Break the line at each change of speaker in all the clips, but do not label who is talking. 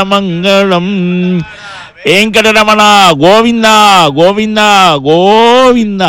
మంగళం వెంకటరమణ గోవింద గోవింద గోవింద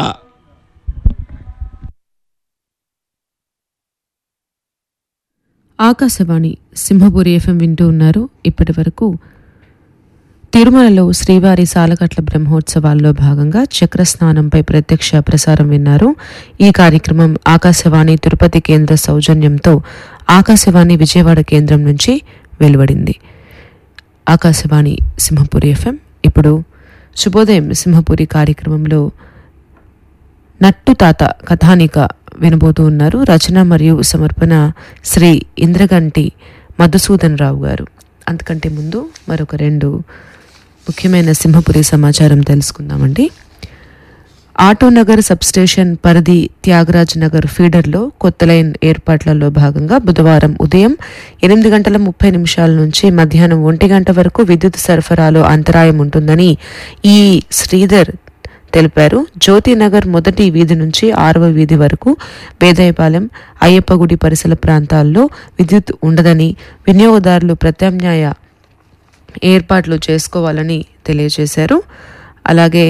ఆకాశవాణి సింహపురి ఎఫ్ఎం వింటూ ఉన్నారు ఇప్పటి వరకు తిరుమలలో శ్రీవారి సాలకట్ల బ్రహ్మోత్సవాల్లో భాగంగా చక్రస్నానంపై ప్రత్యక్ష ప్రసారం విన్నారు ఈ కార్యక్రమం ఆకాశవాణి తిరుపతి కేంద్ర సౌజన్యంతో ఆకాశవాణి విజయవాడ కేంద్రం నుంచి వెలువడింది ఆకాశవాణి సింహపురి ఎఫ్ఎం ఇప్పుడు శుభోదయం సింహపురి కార్యక్రమంలో నట్టు తాత కథానిక వినబోతూ ఉన్నారు రచన మరియు సమర్పణ శ్రీ ఇంద్రగంటి మధుసూదన్ రావు గారు అంతకంటే ముందు మరొక రెండు ముఖ్యమైన సింహపురి సమాచారం తెలుసుకుందామండి ఆటోనగర్ సబ్స్టేషన్ పరిధి త్యాగరాజ్ నగర్ ఫీడర్లో కొత్త లైన్ ఏర్పాట్లలో భాగంగా బుధవారం ఉదయం ఎనిమిది గంటల ముప్పై నిమిషాల నుంచి మధ్యాహ్నం ఒంటి గంట వరకు విద్యుత్ సరఫరాలో అంతరాయం ఉంటుందని ఈ శ్రీధర్ తెలిపారు జ్యోతినగర్ మొదటి వీధి నుంచి ఆరవ వీధి వరకు వేదాయపాలెం అయ్యప్పగుడి పరిసర ప్రాంతాల్లో విద్యుత్ ఉండదని వినియోగదారులు ప్రత్యామ్నాయ ఏర్పాట్లు చేసుకోవాలని తెలియజేశారు అలాగే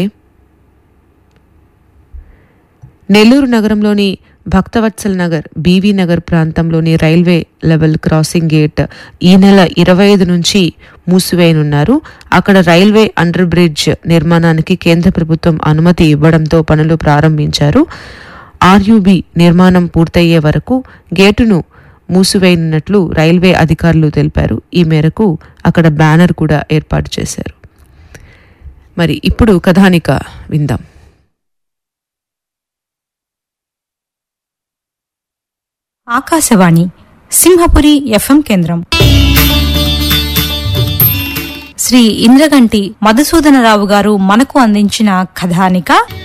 నెల్లూరు నగరంలోని భక్తవత్సల్ నగర్ బీవీ నగర్ ప్రాంతంలోని రైల్వే లెవెల్ క్రాసింగ్ గేట్ ఈ నెల ఇరవై ఐదు నుంచి మూసివేయనున్నారు అక్కడ రైల్వే అండర్ బ్రిడ్జ్ నిర్మాణానికి కేంద్ర ప్రభుత్వం అనుమతి ఇవ్వడంతో పనులు ప్రారంభించారు ఆర్యుబి నిర్మాణం పూర్తయ్యే వరకు గేటును మూసివేయనున్నట్లు రైల్వే అధికారులు తెలిపారు ఈ మేరకు అక్కడ బ్యానర్ కూడా ఏర్పాటు చేశారు మరి ఇప్పుడు కథానిక విందాం
ఆకాశవాణి సింహపురి ఎఫ్ఎం కేంద్రం శ్రీ ఇంద్రగంటి మధుసూదనరావు గారు మనకు అందించిన కథానిక